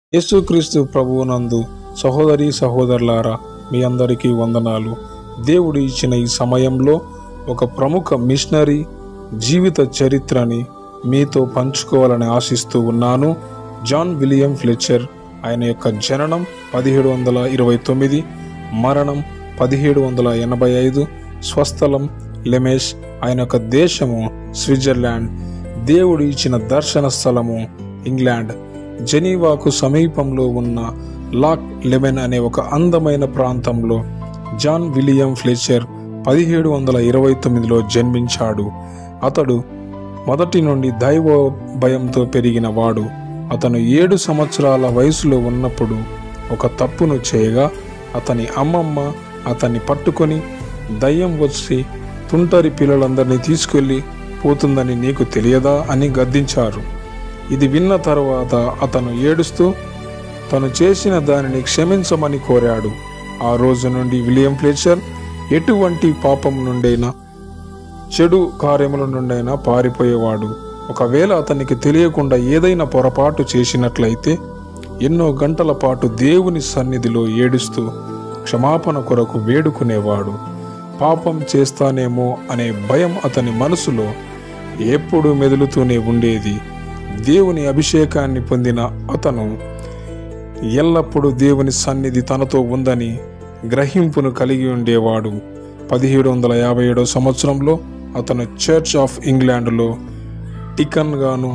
యేసుక్రీస్తు ప్రభువునందు సహోదరి సహోదరులారా మీ అందరికీ వందనాలు దేవుడు ఇచ్చిన ఈ సమయంలో ఒక ప్రముఖ మిషనరీ జీవిత చరిత్రని మీతో పంచుకోవాలని ఆశిస్తూ ఉన్నాను జాన్ విలియం ఫ్లెచర్ ఆయన యొక్క జననం పదిహేడు వందల ఇరవై తొమ్మిది మరణం పదిహేడు వందల ఎనభై ఐదు స్వస్థలం లెమేష్ ఆయన యొక్క దేశము స్విట్జర్లాండ్ దేవుడు ఇచ్చిన దర్శన స్థలము ఇంగ్లాండ్ జెనీవాకు సమీపంలో ఉన్న లాక్ లెమెన్ అనే ఒక అందమైన ప్రాంతంలో జాన్ విలియం ఫ్లెచర్ పదిహేడు వందల ఇరవై తొమ్మిదిలో జన్మించాడు అతడు మొదటి నుండి దైవ భయంతో పెరిగిన వాడు అతను ఏడు సంవత్సరాల వయసులో ఉన్నప్పుడు ఒక తప్పును చేయగా అతని అమ్మమ్మ అతన్ని పట్టుకొని దయ్యం వచ్చి తుంటరి పిల్లలందరినీ తీసుకెళ్ళి పోతుందని నీకు తెలియదా అని గద్దించారు ఇది విన్న తరువాత అతను ఏడుస్తూ తను చేసిన దానిని క్షమించమని కోరాడు ఆ రోజు నుండి విలియం ఫ్లెచర్ ఎటువంటి పాపం నుండైనా చెడు కార్యముల నుండైనా పారిపోయేవాడు ఒకవేళ అతనికి తెలియకుండా ఏదైనా పొరపాటు చేసినట్లయితే ఎన్నో గంటల పాటు దేవుని సన్నిధిలో ఏడుస్తూ క్షమాపణ కొరకు వేడుకునేవాడు పాపం చేస్తానేమో అనే భయం అతని మనసులో ఎప్పుడూ మెదులుతూనే ఉండేది దేవుని అభిషేకాన్ని పొందిన అతను ఎల్లప్పుడూ దేవుని సన్నిధి తనతో ఉందని గ్రహింపును కలిగి ఉండేవాడు పదిహేడు వందల యాభై ఏడవ సంవత్సరంలో అతను చర్చ్ ఆఫ్ ఇంగ్లాండ్లో టికన్ గాను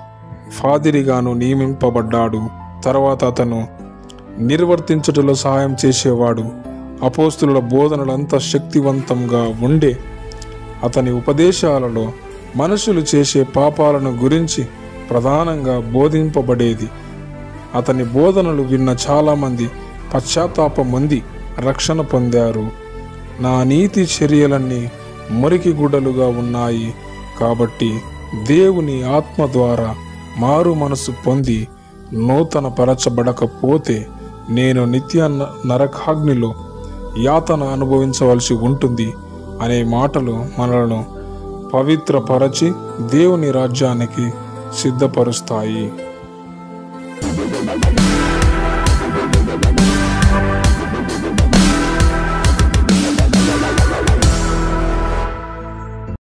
ఫాదిరిగాను నియమింపబడ్డాడు తర్వాత అతను నిర్వర్తించుటలో సహాయం చేసేవాడు అపోస్తుల బోధనలంతా శక్తివంతంగా ఉండే అతని ఉపదేశాలలో మనుషులు చేసే పాపాలను గురించి ప్రధానంగా బోధింపబడేది అతని బోధనలు విన్న చాలామంది పశ్చాత్తాపం పొంది రక్షణ పొందారు నా నీతి చర్యలన్నీ మురికి గుడ్డలుగా ఉన్నాయి కాబట్టి దేవుని ఆత్మ ద్వారా మారు మనసు పొంది నూతన పరచబడకపోతే నేను నిత్య న- నరకాగ్నిలో యాతన అనుభవించవలసి ఉంటుంది అనే మాటలు మనలను పవిత్రపరచి దేవుని రాజ్యానికి సిద్ధపరుస్తాయి